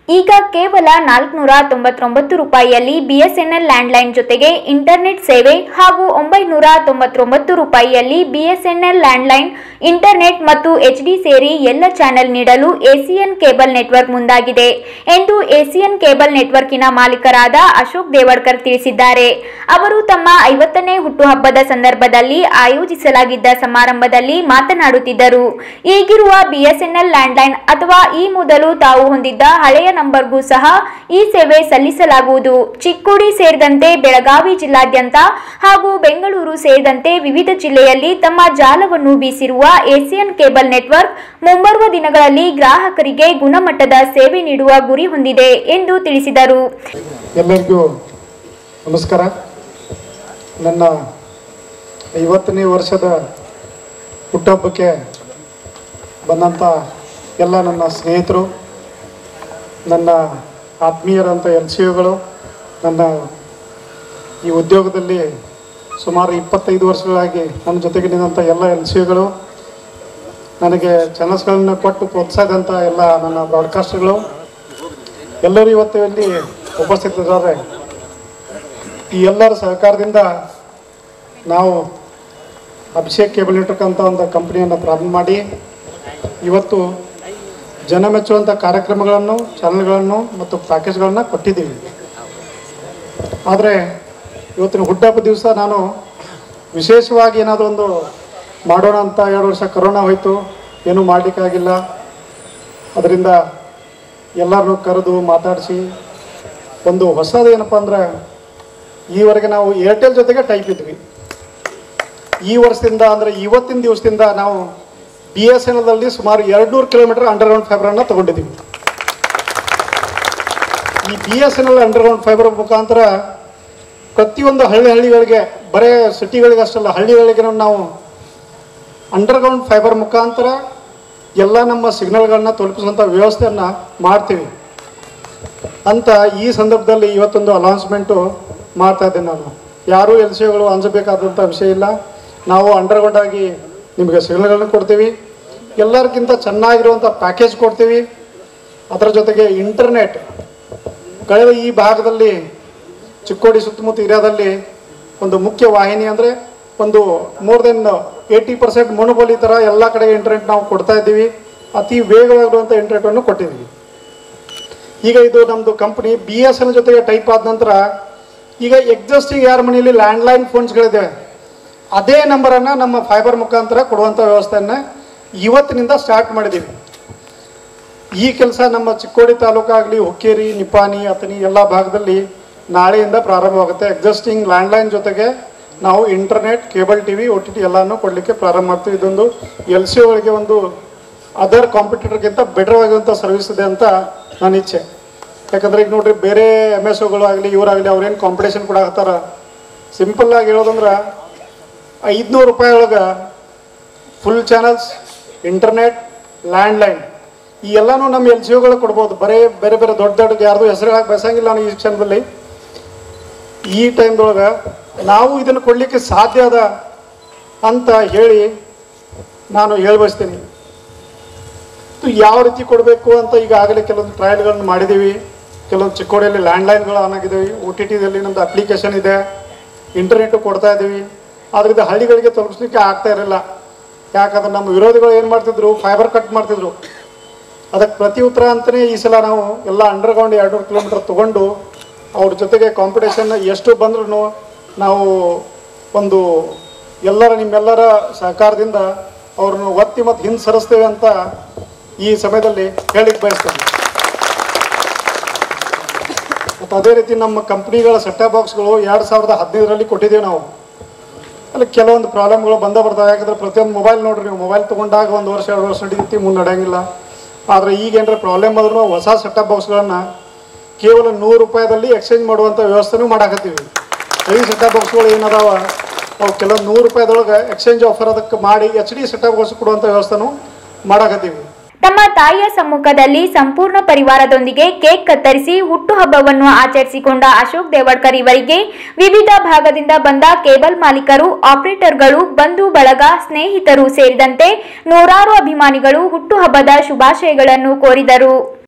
ಈಗ ಕೇವಲ ನಾಲ್ಕುನೂರ ತೊಂಬತ್ತೊಂಬತ್ತು ರೂಪಾಯಿಯಲ್ಲಿ ಬಿಎಸ್ಎನ್ಎಲ್ ಲ್ಯಾಂಡ್ಲೈನ್ ಜೊತೆಗೆ ಇಂಟರ್ನೆಟ್ ಸೇವೆ ಹಾಗೂ ಒಂಬೈನೂರ ತೊಂಬತ್ತೊಂಬತ್ತು ರೂಪಾಯಿಯಲ್ಲಿ ಬಿಎಸ್ಎನ್ಎಲ್ ಲ್ಯಾಂಡ್ಲೈನ್ ಇಂಟರ್ನೆಟ್ ಮತ್ತು ಎಚ್ಡಿ ಸೇರಿ ಎಲ್ಲ ಚಾನೆಲ್ ನೀಡಲು ಏಸಿಯನ್ ಕೇಬಲ್ ನೆಟ್ವರ್ಕ್ ಮುಂದಾಗಿದೆ ಎಂದು ಏಸಿಯನ್ ಕೇಬಲ್ ನೆಟ್ವರ್ಕಿನ ಮಾಲೀಕರಾದ ಅಶೋಕ್ ದೇವಡ್ಕರ್ ತಿಳಿಸಿದ್ದಾರೆ ಅವರು ತಮ್ಮ ಐವತ್ತನೇ ಹುಟ್ಟುಹಬ್ಬದ ಸಂದರ್ಭದಲ್ಲಿ ಆಯೋಜಿಸಲಾಗಿದ್ದ ಸಮಾರಂಭದಲ್ಲಿ ಮಾತನಾಡುತ್ತಿದ್ದರು ಈಗಿರುವ ಬಿಎಸ್ಎನ್ಎಲ್ ಲ್ಯಾಂಡ್ಲೈನ್ ಅಥವಾ ಈ ಮೊದಲು ತಾವು ಹೊಂದಿದ್ದ ಹಳೆಯ ನಂಬರ್ಗೂ ಸಹ ಈ ಸೇವೆ ಸಲ್ಲಿಸಲಾಗುವುದು ಚಿಕ್ಕೋಡಿ ಸೇರಿದಂತೆ ಬೆಳಗಾವಿ ಜಿಲ್ಲಾದ್ಯಂತ ಹಾಗೂ ಬೆಂಗಳೂರು ಸೇರಿದಂತೆ ವಿವಿಧ ಜಿಲ್ಲೆಯಲ್ಲಿ ತಮ್ಮ ಜಾಲವನ್ನು ಬೀಸಿರುವ ಏಸಿಯನ್ ಕೇಬಲ್ ನೆಟ್ವರ್ಕ್ ಮುಂಬರುವ ದಿನಗಳಲ್ಲಿ ಗ್ರಾಹಕರಿಗೆ ಗುಣಮಟ್ಟದ ಸೇವೆ ನೀಡುವ ಗುರಿ ಹೊಂದಿದೆ ಎಂದು ತಿಳಿಸಿದರು ಎಲ್ಲರಿಗೂ ನಮಸ್ಕಾರ ನನ್ನ ಐವತ್ತನೇ ವರ್ಷದ ಹುಟ್ಟುಹಬ್ಬಕ್ಕೆ ಬಂದಂಥ ಎಲ್ಲ ನನ್ನ ಸ್ನೇಹಿತರು ನನ್ನ ಆತ್ಮೀಯರಂಥ ಎಲ್ ಸಿ ಯುಗಳು ನನ್ನ ಈ ಉದ್ಯೋಗದಲ್ಲಿ ಸುಮಾರು ಇಪ್ಪತ್ತೈದು ವರ್ಷಗಳಾಗಿ ನನ್ನ ಜೊತೆಗೆ ನಿಂತ ಎಲ್ಲ ಎಲ್ ಸಿ ಯುಗಳು ನನಗೆ ಚಾನಲ್ಸ್ಗಳನ್ನು ಕೊಟ್ಟು ಪ್ರೋತ್ಸಾಹದಂಥ ಎಲ್ಲ ನನ್ನ ಬ್ರಾಡ್ಕಾಸ್ಟ್ಗಳು ಎಲ್ಲರೂ ಇವತ್ತು ಇಲ್ಲಿ ಉಪಸ್ಥಿತರಿದ್ದಾರೆ ಈ ಎಲ್ಲರ ಸಹಕಾರದಿಂದ ನಾವು ಅಭಿಷೇಕ್ ಕೇಬಲ್ ನೆಟ್ವರ್ಕ್ ಅಂತ ಒಂದು ಕಂಪ್ನಿಯನ್ನು ಪ್ರಾರಂಭ ಮಾಡಿ ಇವತ್ತು ಜನ ಮೆಚ್ಚುವಂಥ ಕಾರ್ಯಕ್ರಮಗಳನ್ನು ಚಾನಲ್ಗಳನ್ನು ಮತ್ತು ಪ್ಯಾಕೇಜ್ಗಳನ್ನು ಕೊಟ್ಟಿದ್ದೀವಿ ಆದರೆ ಇವತ್ತಿನ ಹುಟ್ಟಹಬ್ಬ ದಿವಸ ನಾನು ವಿಶೇಷವಾಗಿ ಏನಾದರೂ ಒಂದು ಮಾಡೋಣ ಅಂತ ಎರಡು ವರ್ಷ ಕರೋನಾ ಹೋಯಿತು ಏನೂ ಮಾಡಲಿಕ್ಕಾಗಿಲ್ಲ ಅದರಿಂದ ಎಲ್ಲರನ್ನೂ ಕರೆದು ಮಾತಾಡಿಸಿ ಒಂದು ಹೊಸದು ಏನಪ್ಪ ಅಂದ್ರೆ ಈವರೆಗೆ ನಾವು ಏರ್ಟೆಲ್ ಜೊತೆಗೆ ಟೈಪ್ ಇದ್ವಿ ಈ ವರ್ಷದಿಂದ ಅಂದರೆ ಇವತ್ತಿನ ದಿವಸದಿಂದ ನಾವು ಬಿ ಎಸ್ ಎನ್ ಎಲ್ದಲ್ಲಿ ಸುಮಾರು ಎರಡುನೂರು ಕಿಲೋಮೀಟರ್ ಅಂಡರ್ಗ್ರೌಂಡ್ ಫೈಬರನ್ನು ತಗೊಂಡಿದ್ದೀವಿ ಈ B S N L underground fibre ಮುಖಾಂತರ ಪ್ರತಿಯೊಂದು ಹಳ್ಳಿ ಹಳ್ಳಿಗಳಿಗೆ ಬರೇ ಸಿಟಿಗಳಿಗೆ ಅಷ್ಟಲ್ಲ ಹಳ್ಳಿಗಳಿಗೆ ನಾವು ಅಂಡರ್ಗ್ರೌಂಡ್ ಫೈಬರ್ ಮುಖಾಂತರ ಎಲ್ಲ ನಮ್ಮ ಸಿಗ್ನಲ್ಗಳನ್ನ ತಲುಪಿಸುವಂಥ ವ್ಯವಸ್ಥೆಯನ್ನು ಮಾಡ್ತೀವಿ ಅಂತ ಈ ಸಂದರ್ಭದಲ್ಲಿ ಇವತ್ತೊಂದು ಅನೌನ್ಸ್ಮೆಂಟು ಮಾಡ್ತಾ ಇದ್ದೇನೆ ನಾನು ಯಾರೂ ಎಲ್ ಸಿಗಳು ಅಂಜಬೇಕಾದಂಥ ವಿಷಯ ಇಲ್ಲ ನಾವು ಅಂಡರ್ಗ್ರೌಂಡ್ ಆಗಿ ನಿಮಗೆ ಸಿಗ್ನಲ್ಗಳನ್ನ ಕೊಡ್ತೀವಿ ಎಲ್ಲರಿಗಿಂತ ಚೆನ್ನಾಗಿರುವಂಥ ಪ್ಯಾಕೇಜ್ ಕೊಡ್ತೀವಿ ಅದರ ಜೊತೆಗೆ ಇಂಟರ್ನೆಟ್ ಕಳೆದ ಈ ಭಾಗದಲ್ಲಿ ಚಿಕ್ಕೋಡಿ ಸುತ್ತಮುತ್ತ ಏರಿಯಾದಲ್ಲಿ ಒಂದು ಮುಖ್ಯ ವಾಹಿನಿ ಅಂದರೆ ಒಂದು more than eighty percent monopoly ಥರ ಎಲ್ಲ ಕಡೆ ಇಂಟರ್ನೆಟ್ ನಾವು ಕೊಡ್ತಾ ಇದ್ದೀವಿ ಅತಿ ವೇಗವಾಗಿರುವಂಥ ಇಂಟರ್ನೆಟನ್ನು ಕೊಟ್ಟಿದ್ದೀವಿ ಈಗ ಇದು ನಮ್ಮದು ಕಂಪ್ನಿ ಬಿ ಎಸ್ ಎನ್ ಜೊತೆಗೆ ಟೈಪ್ ಆದ ನಂತರ ಈಗ ಎಕ್ಸಿಸ್ಟಿಂಗ್ ಯಾರ ಮನೆಯಲ್ಲಿ ಲ್ಯಾಂಡ್ಲೈನ್ ಫೋನ್ಸ್ಗಳಿದ್ದಾವೆ ಅದೇ ನಂಬರನ್ನು ನಮ್ಮ ಫೈಬರ್ ಮುಖಾಂತರ ಕೊಡುವಂಥ ವ್ಯವಸ್ಥೆಯನ್ನು ಇವತ್ತಿನಿಂದ ಸ್ಟಾರ್ಟ್ ಮಾಡಿದ್ದೀವಿ ಈ ಕೆಲಸ ನಮ್ಮ ಚಿಕ್ಕೋಡಿ ತಾಲೂಕಾಗಲಿ ಹುಕ್ಕೇರಿ ನಿಪಾನಿ ಅತನಿ ಎಲ್ಲ ಭಾಗದಲ್ಲಿ ನಾಳೆಯಿಂದ ಪ್ರಾರಂಭವಾಗುತ್ತೆ ಎಕ್ಸಿಸ್ಟಿಂಗ್ ಲ್ಯಾಂಡ್ಲೈನ್ ಜೊತೆಗೆ ನಾವು internet cable T V O T T ಎಲ್ಲನೂ ಕೊಡಲಿಕ್ಕೆ ಪ್ರಾರಂಭ ಮಾಡ್ತೀವಿ ಇದೊಂದು ಎಲ್ ಸಿ ಒಳಗೆ ಒಂದು ಅದರ್ ಕಾಂಪಿಟೇಟರ್ಗಿಂತ ಬೆಟರ್ ಆಗಿರುವಂಥ ಸರ್ವಿಸ್ ಇದೆ ಅಂತ ನನ್ನ ಇಚ್ಛೆ ಯಾಕಂದ್ರೆ ಈಗ ನೋಡ್ರಿ ಬೇರೆ ಎಮ್ ಎಸ್ ಒಗಳು ಆಗಲಿ ಇವರಾಗಲಿ ಅವ್ರೇನು ಕಾಂಪಿಟೇಷನ್ ಕೂಡ ಆಗ್ತಾರ ಸಿಂಪಲ್ ಆಗಿ ಹೇಳೋದಂದ್ರೆ ಐದುನೂರು ರೂಪಾಯಿ ಒಳಗೆ ಫುಲ್ ಚಾನಲ್ಸ್ ಇಂಟರ್ನೆಟ್ ಲ್ಯಾಂಡ್ಲೈನ್ ಈ ಎಲ್ಲನೂ ನಮ್ಮ ಎಲ್ ಸಿ ಒಗಳು ಕೊಡ್ಬೋದು ಬರೀ ಬೇರೆ ಬೇರೆ ದೊಡ್ಡ ದೊಡ್ಡ ಯಾರ್ದು ಹೆಸರು ಹಾಕಿ ಬಯಸಂಗಿಲ್ಲ ನಾನು ಈ ಕ್ಷಣದಲ್ಲಿ ಈ ಟೈಮ್ದೊಳಗೆ ನಾವು ಇದನ್ನು ಕೊಡಲಿಕ್ಕೆ ಸಾಧ್ಯ ಅದ ಅಂತ ಹೇಳಿ ನಾನು ಹೇಳ್ಬಯಸ್ತೀನಿ ಇದು ಯಾವ ರೀತಿ ಕೊಡಬೇಕು ಅಂತ ಈಗಾಗಲೇ ಕೆಲವೊಂದು ಟ್ರಯಲ್ಗಳನ್ನು ಮಾಡಿದ್ದೀವಿ ಕೆಲವೊಂದು ಚಿಕ್ಕೋಡಿಯಲ್ಲಿ ಲ್ಯಾಂಡ್ಲೈನ್ಗಳು ಆನ್ ಆಗಿದ್ದೀವಿ ಒ ಟಿ ಟಿದಲ್ಲಿ ನಮ್ಮದು ಅಪ್ಲಿಕೇಶನ್ ಇದೆ ಇಂಟರ್ನೆಟ್ಟು ಕೊಡ್ತಾ ಇದ್ದೀವಿ ಅದರಿಂದ ಹಳ್ಳಿಗಳಿಗೆ ತಲುಪಿಸ್ಲಿಕ್ಕೆ ಆಗ್ತಾ ಇರಲಿಲ್ಲ ಯಾಕಂದ್ರೆ ನಮ್ಮ ವಿರೋಧಿಗಳು ಏನು ಮಾಡ್ತಿದ್ರು ಫೈಬರ್ ಕಟ್ ಮಾಡ್ತಿದ್ರು ಅದಕ್ಕೆ ಪ್ರತಿ ಉತ್ತರ ಅಂತಲೇ ಈ ಸಲ ನಾವು ಎಲ್ಲ ಅಂಡರ್ಗ್ರೌಂಡ್ ಎರಡುನೂರು ಕಿಲೋಮೀಟರ್ ತೊಗೊಂಡು ಅವ್ರ ಜೊತೆಗೆ ಕಾಂಪಿಟೇಷನ್ ಎಷ್ಟು ಬಂದ್ರೂ ನಾವು ಒಂದು ಎಲ್ಲರ ನಿಮ್ಮೆಲ್ಲರ ಸಹಕಾರದಿಂದ ಅವ್ರನ್ನ ಒತ್ತಿ ಮತ್ತು ಹಿಂದೆ ಸರಿಸ್ತೇವೆ ಅಂತ ಈ ಸಮಯದಲ್ಲಿ ಹೇಳಿಕ್ಕೆ ಬಯಸ್ತೇನೆ ಮತ್ತು ಅದೇ ರೀತಿ ನಮ್ಮ ಕಂಪ್ನಿಗಳ ಸೆಟ್ಟಾಪ್ ಬಾಕ್ಸ್ಗಳು ಎರಡು ಸಾವಿರದ ಹದಿನೈದರಲ್ಲಿ ಕೊಟ್ಟಿದ್ದೀವಿ ನಾವು ಅಲ್ಲಿ ಕೆಲವೊಂದು ಪ್ರಾಬ್ಲಮ್ಗಳು ಬಂದ ಬರ್ತಾವೆ ಯಾಕಂದ್ರೆ ಪ್ರತಿಯೊಂದು ಮೊಬೈಲ್ ನೋಡ್ರಿ ನೀವು ಮೊಬೈಲ್ ತೊಗೊಂಡಾಗ ಒಂದು ವರ್ಷ ಎರಡು ವರ್ಷ ನಡೀತಿ ಮುಂದೆ ನಡೆಯಂಗಿಲ್ಲ ಆದರೆ ಈಗ ಏನಾರ ಪ್ರಾಬ್ಲಮ್ ಆದ್ರೂ ಹೊಸ ಸೆಟ್ಟಾಪ್ ಬಾಕ್ಸ್ಗಳನ್ನು ಕೇವಲ ನೂರು ರೂಪಾಯಿದಲ್ಲಿ ಎಕ್ಸ್ಚೇಂಜ್ ಮಾಡುವಂಥ ವ್ಯವಸ್ಥೆನೂ ಮಾಡಾಕತ್ತೀವಿ ಈ ಸೆಟ್ಟಾಪ್ ಬಾಕ್ಸ್ಗಳು ಏನದಾವ ಅವು ಕೆಲವೊಂದು ನೂರು ರೂಪಾಯಿದೊಳಗೆ ಎಕ್ಸ್ಚೇಂಜ್ ಆಫರ್ ಅದಕ್ಕೆ ಮಾಡಿ ಎಚ್ ಡಿ ಸೆಟ್ಟಾಪ್ ಬಾಕ್ಸ್ ಕೊಡುವಂಥ ವ್ಯವಸ್ಥೆನೂ ಮಾಡಾಕತ್ತೀವಿ ತಮ್ಮ ತಾಯಿಯ ಸಮ್ಮುಖದಲ್ಲಿ ಸಂಪೂರ್ಣ ಪರಿವಾರದೊಂದಿಗೆ ಕೇಕ್ ಕತ್ತರಿಸಿ ಹುಟ್ಟುಹಬ್ಬವನ್ನು ಆಚರಿಸಿಕೊಂಡ ಅಶೋಕ್ ದೇವಡ್ಕರ್ ಇವರಿಗೆ ವಿವಿಧ ಭಾಗದಿಂದ ಬಂದ ಕೇಬಲ್ ಮಾಲೀಕರು ಆಪರೇಟರ್ಗಳು ಬಂಧು ಬಳಗ ಸ್ನೇಹಿತರು ಸೇರಿದಂತೆ ನೂರಾರು ಅಭಿಮಾನಿಗಳು ಹುಟ್ಟುಹಬ್ಬದ ಶುಭಾಶಯಗಳನ್ನು ಕೋರಿದರು